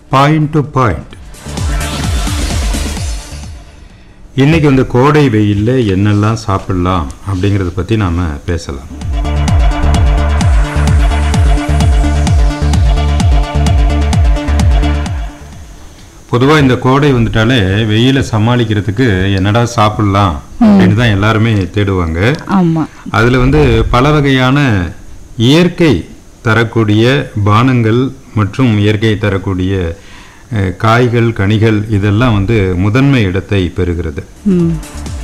Point to point இன்னைக்கு வந்து கோடை வெயில்ல என்னெல்லாம் சாப்பிடலாம் அப்படிங்கறத பத்தி நாம பேசலாம் பொதுவா இந்த கோடை வந்துட்டாலே வெயிலை சமாளிக்கிறதுக்கு என்னடா சாப்பிடலாம் அப்படின்னு தான் எல்லாருமே தேடுவாங்க ஆமா அதுல வந்து பல வகையான இயற்கை தரக்கூடிய பானங்கள் மற்றும் இயற்கை தரக்கூடிய அஹ், காய்கள் கனிகள் இதெல்லாம் வந்து முதன்மை இடத்தை பெறுகிறது ம்.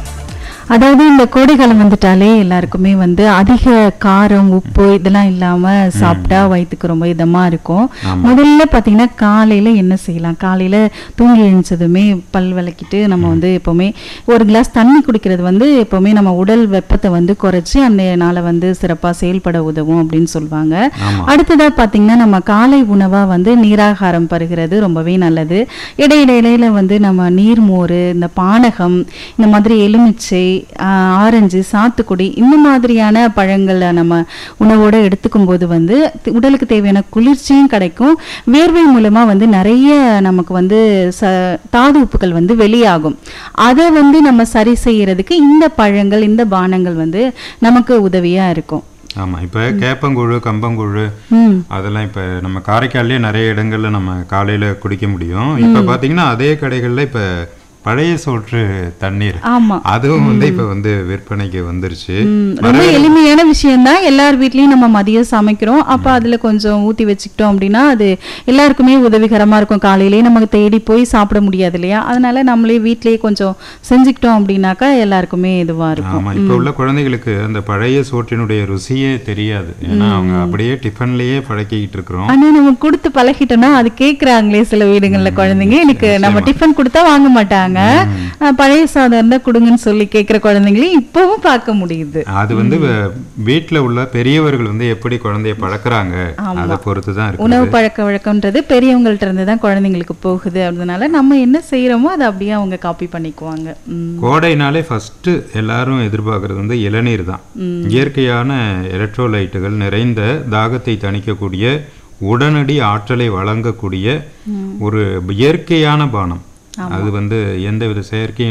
அதாவது இந்த கோடைக்காலம் வந்துட்டாலே எல்லாருக்குமே வந்து அதிக காரம் உப்பு இதெல்லாம் இல்லாம சாப்பிட்டா வயிற்றுக்கு ரொம்ப இதமா இருக்கும் ஆமா. முதல்ல பாத்தீங்கன்னா காலையில என்ன செய்யலாம் காலையில தூங்கி எழுந்ததுமே பல் விளக்கிட்டு நம்ம வந்து எப்பவுமே ஒரு கிளாஸ் தண்ணி குடிக்கிறது வந்து எப்பவுமே நம்ம உடல் வெப்பத்தை வந்து குறைச்சி அந்த நாளை வந்து சிறப்பா செயல்பட உதவும் அப்படின்னு சொல்லுவாங்க ஆமா அடுத்ததா பாத்தீங்கன்னா நம்ம காலை உணவா வந்து நீராகாரம் பருகிறது ரொம்பவே நல்லது இடையிடையில வந்து நம்ம நீர்மோர் இந்த பானகம் இந்த மாதிரி எலுமிச்சை ஆஹ், ஆரஞ்சு சாத்துக்குடி இந்த மாதிரியான பழங்களை நம்ம உணவோட எடுத்துக்கும் போது வந்து தி- உடலுக்கு தேவையான குளிர்ச்சியும் கிடைக்கும் வேர்வை மூலமா வந்து நிறைய நமக்கு வந்து ச தாது உப்புகள் வந்து வெளியாகும் அதை வந்து நம்ம சரி செய்யறதுக்கு இந்த பழங்கள் இந்த பானங்கள் வந்து நமக்கு உதவியா இருக்கும் ஆமா இப்ப கேப்பங்குழு கம்பங்குழு ம் அதெல்லாம் இப்ப நம்ம காரைக்கால்லே நிறைய இடங்கள்ல நம்ம காலையில குடிக்க முடியும் இப்ப பாத்தீங்கன்னா அதே கடைகள்ல இப்ப பழைய சோற்று தண்ணீர் ஆமா அதுவும் வந்து இப்ப வந்து விற்பனைக்கு வந்துருச்சு ம், ரொம்ப எளிமையான விஷயம்தான் எல்லார் வீட்லயும் நம்ம மதியம் சமைக்கிறோம் அப்ப அதுல கொஞ்சம் ஊத்தி வச்சுக்கிட்டோம் அப்படின்னா அது எல்லாருக்குமே உதவிகரமா இருக்கும் காலையிலேயே நமக்கு தேடி போய் சாப்பிட முடியாது இல்லையா அதனால நம்மளே வீட்லயே கொஞ்சம் செஞ்சுக்கிட்டோம் அப்படின்னாக்கா எல்லாருக்குமே இதுவா இருக்கும் ஆமா இப்ப உள்ள குழந்தைகளுக்கு அந்த பழைய சோற்றினுடைய ருசியே தெரியாது ஏன்னா அவங்க அப்படியே டிஃபன்லயே பழக்கிக்கிட்டு இருக்கிறோம் ஆனா நம்ம கொடுத்து பழகிட்டோம்னா அது கேக்குறாங்களே சில வீடுகள்ல குழந்தைங்க எனக்கு நம்ம டிஃபன் கொடுத்தா வாங்க மாட்டாங்க அஹ், பழைய சாதம் இருந்தா கொடுங்கன்னு சொல்லி கேக்குற குழந்தைங்களையும் இப்பவும் பார்க்க முடியுது அது வந்து வ- வீட்ல உள்ள பெரியவர்கள் வந்து எப்படி குழந்தைய பழக்கறாங்க அதை பொறுத்து தான் இருக்கு உணவு பழக்க வழக்கம்ன்றது பெரியவங்கள்ட்ட இருந்து தான் குழந்தைங்களுக்கு போகுது அதனால நம்ம என்ன செய்யறோமோ அதை அப்படியே அவங்க காப்பி பண்ணிக்குவாங்க ம். கோடைனாலே ஃபர்ஸ்ட் எல்லாரும் எதிர்பார்க்கறது வந்து இளநீர் தான் இயற்கையான எலக்ட்ரோலைட்டுகள் நிறைந்த தாகத்தை தணிக்கக்கூடிய உடனடி ஆற்றலை வழங்கக்கூடிய ஒரு இயற்கையான பானம் அது வந்து எந்தவித செயற்கை